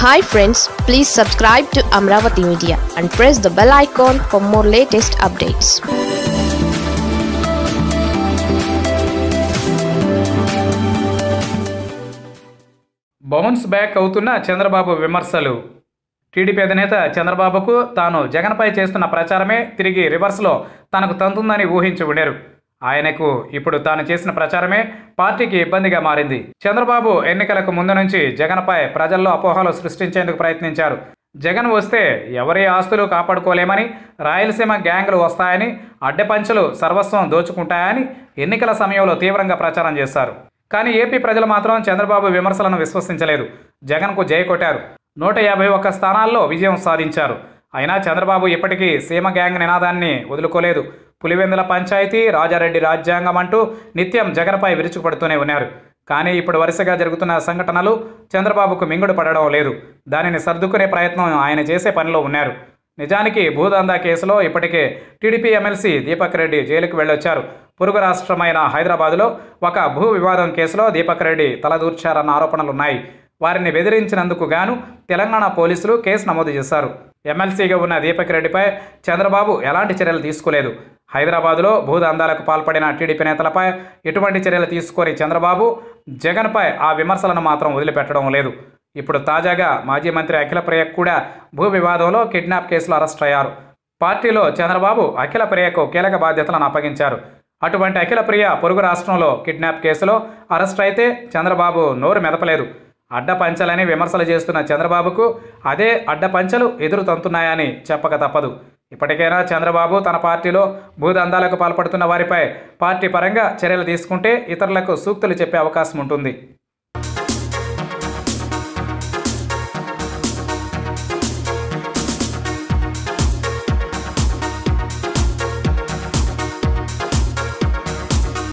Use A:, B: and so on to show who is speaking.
A: hi friends please subscribe to Amaravati media and press the bell icon for more latest updates
B: bounce back అవుతున్న చంద్రబాబు విమర్శలు TDP అధినేత చంద్రబాబుకు తాను జగన్పై చేస్తున్న ప్రచారమే తిరిగి రివర్స్లో తనకు తంతుందని ఊహించి ఉండేరు ఆయనకు ఇప్పుడు తాను చేసిన ప్రచారమే పార్టీకి ఇబ్బందిగా మారింది చంద్రబాబు ఎన్నికలకు ముందు నుంచి జగన్పై ప్రజల్లో అపోహలు సృష్టించేందుకు ప్రయత్నించారు జగన్ వస్తే ఎవరి ఆస్తులు కాపాడుకోలేమని రాయలసీమ గ్యాంగులు వస్తాయని అడ్డపంచులు సర్వస్వం దోచుకుంటాయని ఎన్నికల సమయంలో తీవ్రంగా ప్రచారం చేశారు కానీ ఏపీ ప్రజలు మాత్రం చంద్రబాబు విమర్శలను విశ్వసించలేదు జగన్కు జై కొట్టారు నూట యాభై ఒక్క స్థానాల్లో విజయం సాధించారు అయినా చంద్రబాబు ఇప్పటికీ సీమ గ్యాంగ్ నినాదాన్ని వదులుకోలేదు పులివెందుల పంచాయతీ రాజారెడ్డి రాజ్యాంగం అంటూ నిత్యం జగన్పై విరుచుకుపడుతూనే ఉన్నారు కానీ ఇప్పుడు వరుసగా జరుగుతున్న సంఘటనలు చంద్రబాబుకు మింగుడు పడడం లేదు దానిని సర్దుకునే ప్రయత్నం ఆయన చేసే పనిలో ఉన్నారు నిజానికి భూదందా కేసులో ఇప్పటికే టీడీపీ ఎమ్మెల్సీ దీపక్ రెడ్డి జైలుకు వెళ్ళొచ్చారు పొరుగు రాష్ట్రమైన హైదరాబాదులో ఒక భూ వివాదం కేసులో దీపక్ రెడ్డి తలదూర్చారన్న ఆరోపణలున్నాయి వారిని బెదిరించినందుకు గాను తెలంగాణ పోలీసులు కేసు నమోదు చేశారు ఎమ్మెల్సీగా ఉన్న దీపక్ రెడ్డిపై చంద్రబాబు ఎలాంటి చర్యలు తీసుకోలేదు హైదరాబాదులో భూదందాలకు పాల్పడిన టీడీపీ నేతలపై ఎటువంటి చర్యలు తీసుకొని చంద్రబాబు జగన్పై ఆ విమర్శలను మాత్రం వదిలిపెట్టడం లేదు ఇప్పుడు తాజాగా మాజీ మంత్రి అఖిలప్రియ కూడా భూ వివాదంలో కిడ్నాప్ కేసులో అరెస్ట్ అయ్యారు పార్టీలో చంద్రబాబు అఖిలప్రియకు కీలక బాధ్యతలను అప్పగించారు అటువంటి అఖిలప్రియ పొరుగు రాష్ట్రంలో కిడ్నాప్ కేసులో అరెస్ట్ అయితే చంద్రబాబు నోరు మెదపలేదు అడ్డపంచలని విమర్శలు చేస్తున్న చంద్రబాబుకు అదే అడ్డపంచలు ఎదురు తంతున్నాయని చెప్పక తప్పదు ఇప్పటికైనా చంద్రబాబు తన పార్టీలో భూదందాలకు పాల్పడుతున్న వారిపై పార్టీ పరంగా చర్యలు తీసుకుంటే ఇతరులకు సూక్తులు చెప్పే అవకాశం ఉంటుంది